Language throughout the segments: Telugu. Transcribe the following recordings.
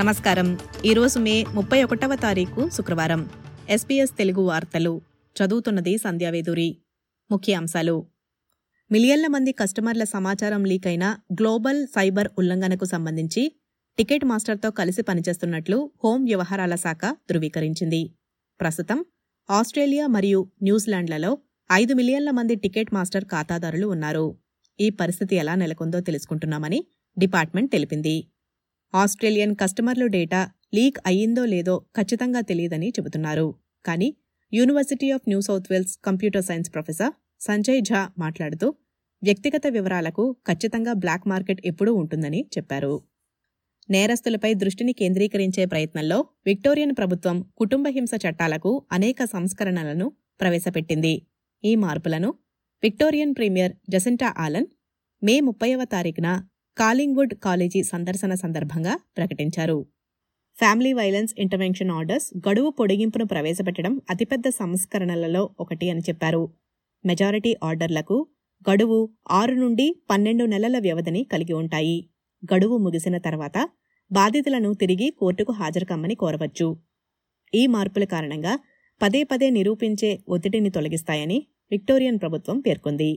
నమస్కారం ఈరోజు మే ముప్పై ఒకటవ తారీఖు శుక్రవారం ఎస్పీఎస్ తెలుగు వార్తలు చదువుతున్నది సంధ్యావేదూరి ముఖ్య అంశాలు మిలియన్ల మంది కస్టమర్ల సమాచారం లీక్ అయిన గ్లోబల్ సైబర్ ఉల్లంఘనకు సంబంధించి టికెట్ మాస్టర్తో కలిసి పనిచేస్తున్నట్లు హోం వ్యవహారాల శాఖ ధృవీకరించింది ప్రస్తుతం ఆస్ట్రేలియా మరియు న్యూజిలాండ్లలో ఐదు మిలియన్ల మంది టికెట్ మాస్టర్ ఖాతాదారులు ఉన్నారు ఈ పరిస్థితి ఎలా నెలకొందో తెలుసుకుంటున్నామని డిపార్ట్మెంట్ తెలిపింది ఆస్ట్రేలియన్ కస్టమర్లు డేటా లీక్ అయ్యిందో లేదో ఖచ్చితంగా తెలియదని చెబుతున్నారు కానీ university of New South Wales computer science professor Sanjay Jha మాట్లాడుతూ వ్యక్తిగత వివరాలకు ఖచ్చితంగా బ్లాక్ మార్కెట్ ఎప్పుడూ ఉంటుందని చెప్పారు నేరస్తులపై దృష్టిని కేంద్రీకరించే ప్రయత్నంలో విక్టోరియన్ ప్రభుత్వం కుటుంబ హింస చట్టాలకు అనేక సంస్కరణలను ప్రవేశపెట్టింది ఈ మార్పులను Victorian premier Jacinta Allan May ముప్పైవ తారీఖున కాలింగ్వుడ్ కాలేజీ సందర్శన సందర్భంగా ప్రకటించారు ఫ్యామిలీ వైలెన్స్ ఇంటర్వెన్షన్ ఆర్డర్స్ గడువు పొడిగింపును ప్రవేశపెట్టడం అతిపెద్ద సంస్కరణలలో ఒకటి అని చెప్పారు మెజారిటీ ఆర్డర్లకు గడువు ఆరు నుండి పన్నెండు నెలల వ్యవధిని కలిగి ఉంటాయి గడువు ముగిసిన తర్వాత బాధితులను తిరిగి కోర్టుకు హాజరుకమ్మని కోరవచ్చు ఈ మార్పుల కారణంగా పదే పదే నిరూపించే ఒత్తిడిని తొలగిస్తాయని విక్టోరియన్ ప్రభుత్వం పేర్కొంది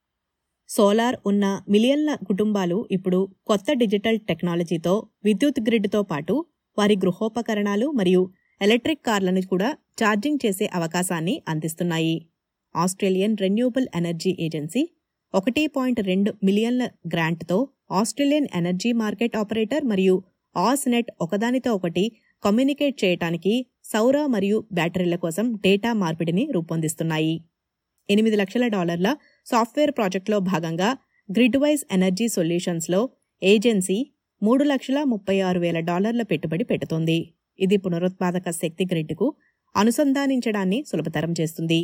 సోలార్ ఉన్న మిలియన్ల కుటుంబాలు ఇప్పుడు కొత్త డిజిటల్ టెక్నాలజీతో విద్యుత్ గ్రిడ్తో పాటు వారి గృహోపకరణాలు మరియు ఎలక్ట్రిక్ కార్లను కూడా ఛార్జింగ్ చేసే అవకాశాన్ని అందిస్తున్నాయి ఆస్ట్రేలియన్ రెన్యూబుల్ ఎనర్జీ ఏజెన్సీ ఒకటి పాయింట్ రెండు మిలియన్ల గ్రాంట్తో ఆస్ట్రేలియన్ ఎనర్జీ మార్కెట్ ఆపరేటర్ మరియు ఆస్నెట్ ఒకదానితో ఒకటి కమ్యూనికేట్ చేయటానికి సౌర మరియు బ్యాటరీల కోసం డేటా మార్పిడిని రూపొందిస్తున్నాయి ఎనిమిది లక్షల డాలర్ల సాఫ్ట్వేర్ ప్రాజెక్టులో భాగంగా గ్రిడ్వైజ్ ఎనర్జీ సొల్యూషన్స్లో ఏజెన్సీ మూడు లక్షల ముప్పై ఆరు వేల డాలర్ల పెట్టుబడి పెడుతోంది ఇది పునరుత్పాదక శక్తి గ్రిడ్కు అనుసంధానించడాన్ని సులభతరం చేస్తుంది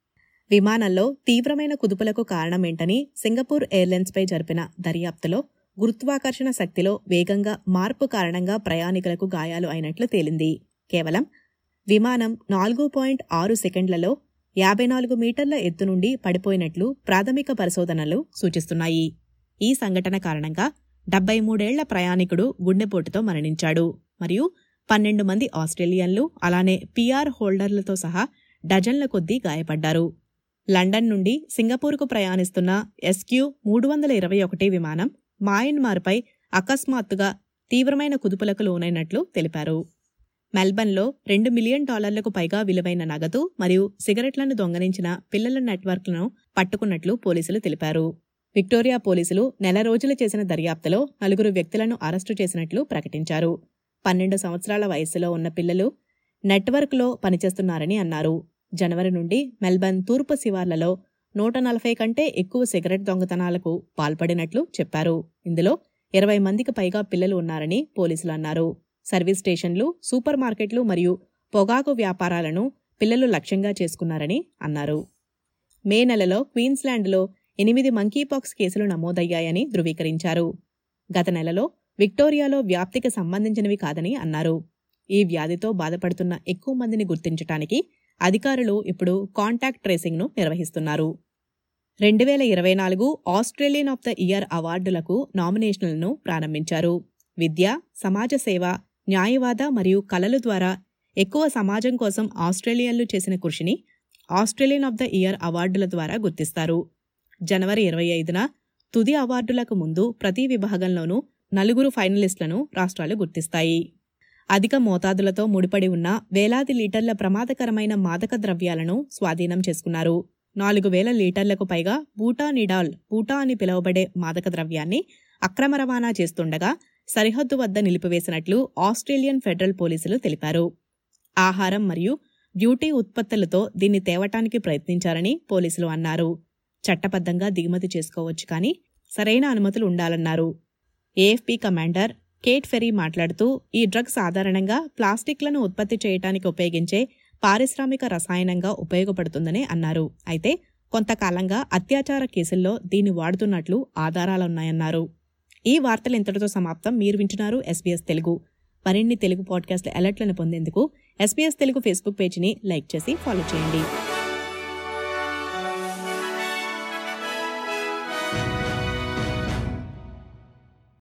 విమానంలో తీవ్రమైన కుదుపులకు కారణమేంటని సింగపూర్ ఎయిర్లైన్స్పై జరిపిన దర్యాప్తులో గురుత్వాకర్షణ శక్తిలో వేగంగా మార్పు కారణంగా ప్రయాణికులకు గాయాలు అయినట్లు తేలింది కేవలం విమానం నాలుగు పాయింట్ ఆరు సెకండ్లలో యాభై నాలుగు మీటర్ల ఎత్తు నుండి పడిపోయినట్లు ప్రాథమిక పరిశోధనలు సూచిస్తున్నాయి ఈ సంఘటన కారణంగా డెబ్బై మూడేళ్ల ప్రయాణికుడు గుండెపోటుతో మరణించాడు మరియు పన్నెండు మంది ఆస్ట్రేలియన్లు అలానే పీఆర్ హోల్డర్లతో సహా డజన్ల కొద్దీ గాయపడ్డారు లండన్ నుండి సింగపూర్కు ప్రయాణిస్తున్న ఎస్క్యూ మూడు వందల ఇరవై ఒకటి విమానం మాయన్మార్పై అకస్మాత్తుగా తీవ్రమైన కుదుపులకు లోనైనట్లు తెలిపారు మెల్బర్న్లో రెండు మిలియన్ డాలర్లకు పైగా విలువైన నగదు మరియు సిగరెట్లను దొంగలించిన పిల్లల నెట్వర్క్లను పట్టుకున్నట్లు పోలీసులు తెలిపారు విక్టోరియా పోలీసులు నెల రోజులు చేసిన దర్యాప్తులో నలుగురు వ్యక్తులను అరెస్టు చేసినట్లు ప్రకటించారు పన్నెండు సంవత్సరాల వయస్సులో ఉన్న పిల్లలు నెట్వర్క్లో పనిచేస్తున్నారని అన్నారు జనవరి నుండి మెల్బర్న్ తూర్పు శివార్లలో నూట నలభై కంటే ఎక్కువ సిగరెట్ దొంగతనాలకు పాల్పడినట్లు చెప్పారు ఇందులో ఇరవై మందికి పైగా పిల్లలు ఉన్నారని పోలీసులు అన్నారు సర్వీస్ స్టేషన్లు సూపర్ మార్కెట్లు మరియు పొగాకు వ్యాపారాలను పిల్లలు లక్ష్యంగా చేసుకున్నారని అన్నారు మే నెలలో క్వీన్స్లాండ్లో ఎనిమిది మంకీపాక్స్ కేసులు నమోదయ్యాయని ధృవీకరించారు గత నెలలో విక్టోరియాలో వ్యాప్తికి సంబంధించినవి కాదని అన్నారు ఈ వ్యాధితో బాధపడుతున్న ఎక్కువ మందిని గుర్తించటానికి అధికారులు ఇప్పుడు కాంటాక్ట్ ట్రేసింగ్ను నిర్వహిస్తున్నారు రెండు వేల ఇరవై నాలుగు ఆస్ట్రేలియన్ ఆఫ్ ద ఇయర్ అవార్డులకు నామినేషన్లను ప్రారంభించారు విద్య సమాజ సేవ న్యాయవాద మరియు కళలు ద్వారా ఎక్కువ సమాజం కోసం ఆస్ట్రేలియన్లు చేసిన కృషిని ఆస్ట్రేలియన్ ఆఫ్ ద ఇయర్ అవార్డుల ద్వారా గుర్తిస్తారు జనవరి ఇరవై ఐదున తుది అవార్డులకు ముందు ప్రతి విభాగంలోనూ నలుగురు ఫైనలిస్టులను రాష్ట్రాలు గుర్తిస్తాయి అధిక మోతాదులతో ముడిపడి ఉన్న వేలాది లీటర్ల ప్రమాదకరమైన మాదక ద్రవ్యాలను స్వాధీనం చేసుకున్నారు నాలుగు వేల లీటర్లకు పైగా బూటా నిడాల్ బూటా అని పిలువబడే మాదక ద్రవ్యాన్ని అక్రమ రవాణా చేస్తుండగా సరిహద్దు వద్ద నిలిపివేసినట్లు ఆస్ట్రేలియన్ ఫెడరల్ పోలీసులు తెలిపారు ఆహారం మరియు బ్యూటీ ఉత్పత్తులతో దీన్ని తేవటానికి ప్రయత్నించారని పోలీసులు అన్నారు చట్టబద్ధంగా దిగుమతి చేసుకోవచ్చు కానీ సరైన అనుమతులు ఉండాలన్నారు ఏఎఫ్పి కమాండర్ కేట్ ఫెరీ మాట్లాడుతూ ఈ డ్రగ్ సాధారణంగా ప్లాస్టిక్లను ఉత్పత్తి చేయడానికి ఉపయోగించే పారిశ్రామిక రసాయనంగా ఉపయోగపడుతుందని అన్నారు అయితే కొంతకాలంగా అత్యాచార కేసుల్లో దీన్ని వాడుతున్నట్లు ఆధారాలున్నాయన్నారు ఈ వార్తలు ఇంతటితో సమాప్తం మీరు వింటున్నారు ఎస్బీఎస్ తెలుగు మరిన్ని తెలుగు పాడ్కాస్ట్ల అలర్ట్లను పొందేందుకు ఎస్బీఎస్ తెలుగు ఫేస్బుక్ పేజీని లైక్ చేసి ఫాలో చేయండి